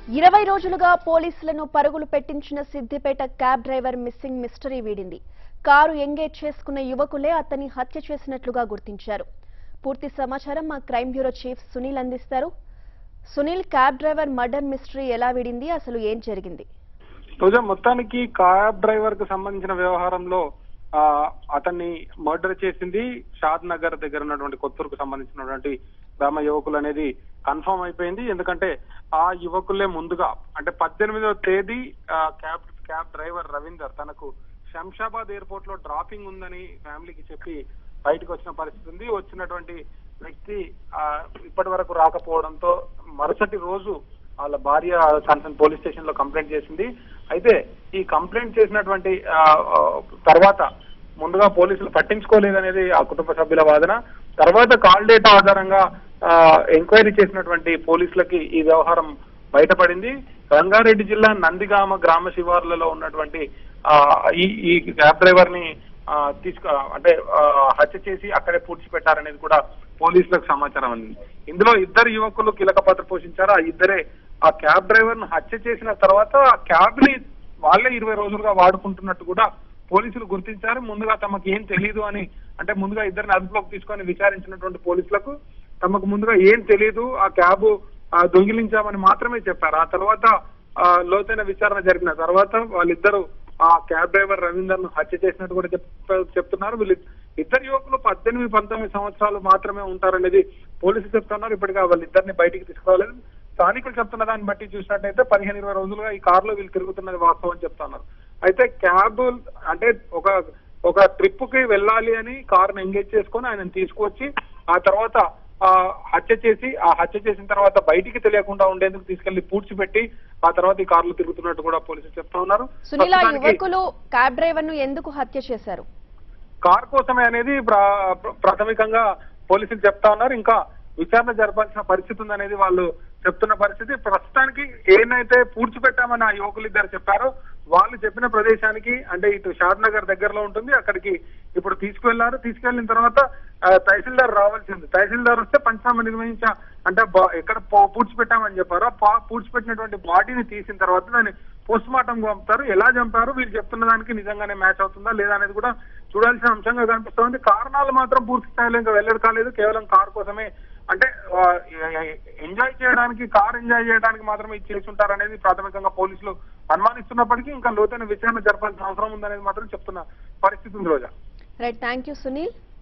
ఇరవై రోజులుగా పోలీసులను పరుగులు పెట్టించిన Siddipet cab driver missing mystery వీడింది కారు ఎంగేజ్ చేసుకున్న యువకులే అతన్ని హత్య చేసినట్లుగా గుర్తించారు పూర్తి సమాచారం మా క్రైమ్ బ్యూరో చీఫ్ సునీల్ అందిస్తారు Sunil cab driver murder mystery ఎలా వీడింది అసలు ఏం జరిగింది రోజా మొత్తానికి క్యాబ్ డ్రైవర్ కు సంబంధించిన వ్యవహారంలో ఆ, అతన్ని మర్డర్ చేసింది షాద్ నగర్ దగ్గర ఉన్నటువంటి కొత్తూరుకు సంబంధించినటువంటి గ్రామ యువకులు అనేది కన్ఫర్మ్ అయిపోయింది ఎందుకంటే ఆ యువకులే ముందుగా అంటే పద్దెనిమిదవ తేదీ ఆ, క్యాబ్ క్యాబ్ డ్రైవర్ రవీందర్ తనకు శంషాబాద్ ఎయిర్పోర్ట్ లో డ్రాపింగ్ ఉందని ఫ్యామిలీకి చెప్పి బయటకు వచ్చిన పరిస్థితి ఉంది వచ్చినటువంటి వ్యక్తి ఆ, ఇప్పటి వరకు రాకపోవడంతో మరుసటి రోజు వాళ్ళ భార్య కన్సర్న్ పోలీస్ స్టేషన్ లో కంప్లైంట్ చేసింది అయితే ఈ కంప్లైంట్ చేసినటువంటి ఆ, ఆ, తర్వాత ముందుగా పోలీసులు పట్టించుకోలేదనేది ఆ కుటుంబ సభ్యుల వాదన తర్వాత కాల్ డేటా ఆధారంగా ఎంక్వైరీ చేసినటువంటి పోలీసులకి ఈ వ్యవహారం బయటపడింది రంగారెడ్డి జిల్లా నందిగామ గ్రామ శివార్లలో ఉన్నటువంటి ఆ, ఈ ఈ క్యాబ్ డ్రైవర్ ని ఆ, తీసుకు అంటే ఆ, హత్య చేసి అక్కడే పూడ్చిపెట్టారనేది కూడా పోలీసులకు సమాచారం అందింది ఇందులో ఇద్దరు యువకులు కీలక పాత్ర పోషించారు ఆ ఇద్దరే ఆ క్యాబ్ డ్రైవర్ ను హత్య చేసిన తర్వాత ఆ క్యాబ్ ని వాళ్ళే ఇరవై రోజులుగా వాడుకుంటున్నట్టు కూడా పోలీసులు గుర్తించారు ముందుగా తమకు ఏం తెలియదు అని అంటే ముందుగా ఇద్దరిని అదుపులోకి తీసుకొని విచారించినటువంటి పోలీసులకు తమకు ముందుగా ఏం తెలియదు ఆ క్యాబ్ ఆ, దొంగిలించామని మాత్రమే చెప్పారు ఆ తర్వాత ఆ, లోతైన విచారణ జరిగిన తర్వాత వాళ్ళిద్దరు ఆ క్యాబ్ డ్రైవర్ రవీందర్ ను హత్య చేసినట్టు కూడా చెప్- చెప్తున్నారు వీళ్ళు ఇద్దరు యువకులు పద్దెనిమిది పంతొమ్మిది సంవత్సరాలు మాత్రమే ఉంటారనేది పోలీసులు చెప్తున్నారు ఇప్పటిగా వాళ్ళిద్దరిని బయటికి తీసుకోవాలని స్థానికులు చెప్తున్న దాన్ని బట్టి చూసినట్టయితే పదిహేను ఇరవై రోజులుగా ఈ కారులో వీళ్ళు తిరుగుతున్నది వాస్తవం అని చెప్తున్నారు అయితే క్యాబ్ అంటే ఒక ఒక ట్రిప్ కి వెళ్ళాలి అని కారును ఎంగేజ్ చేసుకొని ఆయన తీసుకొచ్చి ఆ తర్వాత ఆ హత్య చేసి ఆ హత్య చేసిన తర్వాత బయటికి తెలియకుండా ఉండేందుకు తీసుకెళ్లి పూడ్చిపెట్టి ఆ తర్వాత ఈ కార్లు తిరుగుతున్నట్టు కూడా పోలీసులు చెప్తా ఉన్నారు సునీల్ ఆ ప్రస్తుతానికి యువకులు క్యాబ్ డ్రైవర్ ను ఎందుకు హత్య చేశారు కార్ కోసమే అనేది ప్రా- ప్ర- ప్రాథమికంగా పోలీసులు చెప్తా ఉన్నారు ఇంకా విచారణ జరపాల్సిన పరిస్థితి ఉందనేది వాళ్ళు చెప్తున్న పరిస్థితి ప్రస్తుతానికి ఏనైతే పూడ్చిపెట్టామని ఆ యువకులు ఇద్దరు చెప్పారో వాళ్ళు చెప్పిన ప్రదేశానికి అంటే ఇటు షాద్ నగర్ దగ్గరలో ఉంటుంది అక్కడికి ఇప్పుడు తీసుకువెళ్లారు తీసుకెళ్లిన తర్వాత ఆ, తహసీల్దార్ రావాల్సింది తహసీల్దార్ వస్తే పంచనామా నిర్వహించా అంటే బా- ఎక్కడ పో- పూడ్చిపెట్టామని చెప్పారో పా- పూడ్చిపెట్టినటువంటి బాడీని తీసిన తర్వాత దాన్ని పోస్ట్ మార్టం పంపుతారు ఎలా చంపారు వీళ్ళు చెప్తున్న దానికి నిజంగానే మ్యాచ్ అవుతుందా లేదా అనేది కూడా చూడాల్సిన అంశంగా కనిపిస్తుంది కారణాలు మాత్రం పూర్తి స్థాయిలో ఇంకా వెల్లడి కాలేదు కేవలం కార్ కోసమే అంటే ఆ, ఎంజాయ్ చేయడానికి కార్ ఎంజాయ్ చేయడానికి మాత్రమే ఇది చేసి ఉంటారు అనేది ప్రాథమికంగా పోలీసులు అనుమానిస్తున్నప్పటికీ ఇంకా లోతైన విచారణ జరపాల్సిన అవసరం ఉందనేది మాత్రం చెప్తున్న పరిస్థితి ఉంది Roja right thank you Sunil